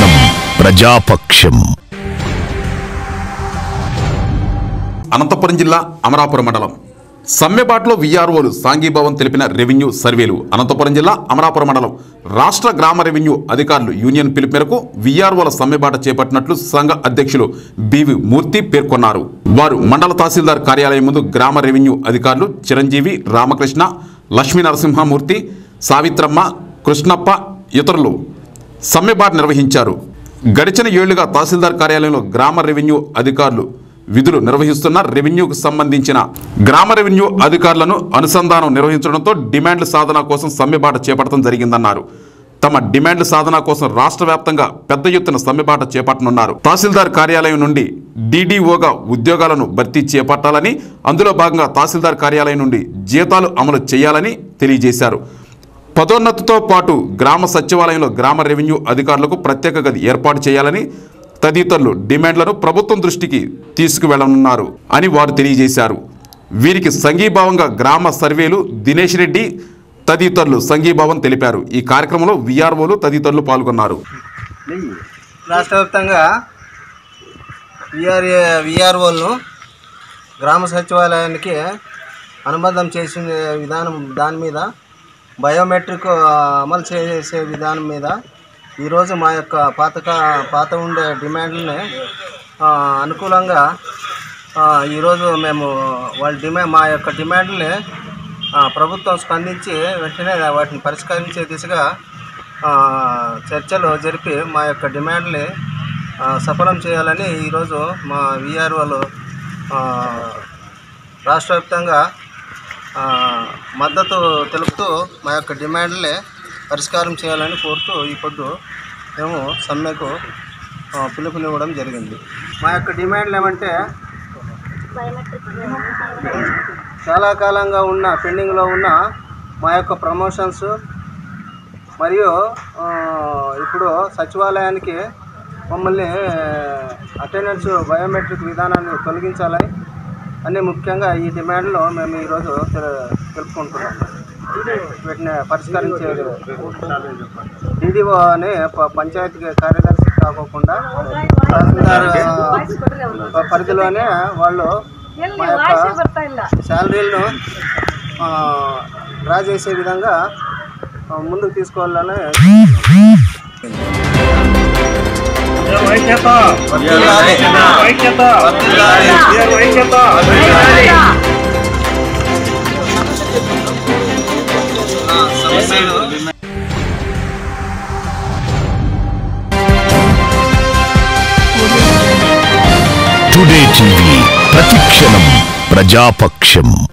ప్రతిక్షణం ప్రజాపక్షం అనంతపురం జిల్లా అమరాపురం మండలం సమ్మెబాట్లో విఆర్ఓలు సాంఘీభావం తెలిపిన రెవెన్యూ సర్వేలు అనంతపురం జిల్లా అమరాపురం మండలం రాష్ట్ర గ్రామ రెవెన్యూ అధికారులు యూనియన్ పిలుపు మేరకు విఆర్ఓల సమ్మెబాట చేపట్టినట్లు సంఘ అధ్యక్షులు బివి మూర్తి పేర్కొన్నారు వారు మండల తహసీల్దార్ కార్యాలయం ముందు గ్రామ రెవెన్యూ అధికారులు చిరంజీవి రామకృష్ణ లక్ష్మీ నరసింహమూర్తి సావిత్రమ్మ కృష్ణప్ప ఇతరులు సమ్మెబాట నిర్వహించారు గడిచిన ఏళ్లుగా తహసీల్దార్ కార్యాలయంలో గ్రామ రెవెన్యూ అధికారులు విధులు నిర్వహిస్తున్న రెవెన్యూకు సంబంధించిన గ్రామ రెవెన్యూ అధికారులను అనుసంధానం నిర్వహించడంతో డిమాండ్ల సాధన కోసం సమ్మెబాట చేపట్టడం జరిగిందన్నారు తమ డిమాండ్ల సాధన కోసం రాష్ట్ర వ్యాప్తంగా పెద్ద ఎత్తున సమ్మెబాట చేపట్టనున్నారు తహసీల్దార్ కార్యాలయం నుండి డీడీఓగా ఉద్యోగాలను భర్తీ చేపట్టాలని అందులో భాగంగా తహసీల్దార్ కార్యాలయం నుండి జీతాలు అమలు చేయాలని తెలియజేశారు పదోన్నతితో పాటు గ్రామ సచివాలయంలో గ్రామ రెవెన్యూ అధికారులకు ప్రత్యేక గది ఏర్పాటు చేయాలని తదితరులు డిమాండ్లను ప్రభుత్వం దృష్టికి తీసుకువెళ్లనున్నారు అని వారు తెలియజేశారు వీరికి సంఘీభావంగా గ్రామ సర్వేలు దినేష్ రెడ్డి తదితరులు సంఘీభావం తెలిపారు ఈ కార్యక్రమంలో విఆర్ఓలు తదితరులు పాల్గొన్నారు రాష్ట్ర వ్యాప్తంగా విఆర్ విఆర్ఓలను గ్రామ సచివాలయానికి అనుబంధం చేసిన విధానం దాని మీద బయోమెట్రిక్ అమలు చేసే విధానం మీద ఈరోజు మా యొక్క పాత పాత ఉండే డిమాండ్లని ఆ, అనుకూలంగా ఆ, ఈరోజు మేము వాళ్ళ డిమాండ్ మా యొక్క డిమాండ్ని ఆ, ప్రభుత్వం స్పందించి వెంటనే వాటిని పరిష్కరించే దిశగా ఆ, చర్చలు జరిపి మా యొక్క డిమాండ్ని ఆ, సఫలం చేయాలని ఈరోజు మా విఆర్ఓలు రాష్ట్ర వ్యాప్తంగా ఆ, మద్దతు తెలుపుతూ మా యొక్క డిమాండ్లే పరిష్కారం చేయాలని కోరుతూ ఈ పొద్దు మేము సమ్మెకు ఆ, పిలుపునివ్వడం జరిగింది మా యొక్క డిమాండ్లు ఏమంటే చాలా కాలంగా ఉన్న పెండింగ్లో ఉన్న మా యొక్క ప్రమోషన్స్ మరియు ఆ, ఇప్పుడు సచివాలయానికి మమ్మల్ని అటెండెన్స్ బయోమెట్రిక్ విధానాన్ని తొలగించాలని అన్ని ముఖ్యంగా ఈ డిమాండ్లో మేము ఈరోజు తెలు- తెలుపుకుంటున్నాం వీటిని పరిష్కరించే డీడీఓ అని ప- పంచాయతీ కార్యదర్శి కాకోకుండా తహసీల్దార్ ఆ, పరిధిలోనే వాళ్ళు మా యొక్క శాలరీలను ఆ, డ్రా చేసే విధంగా ఆ, ముందుకు తీసుకోవాలని టుడే టీవీ ప్రతిక్షణం ప్రజాపక్షం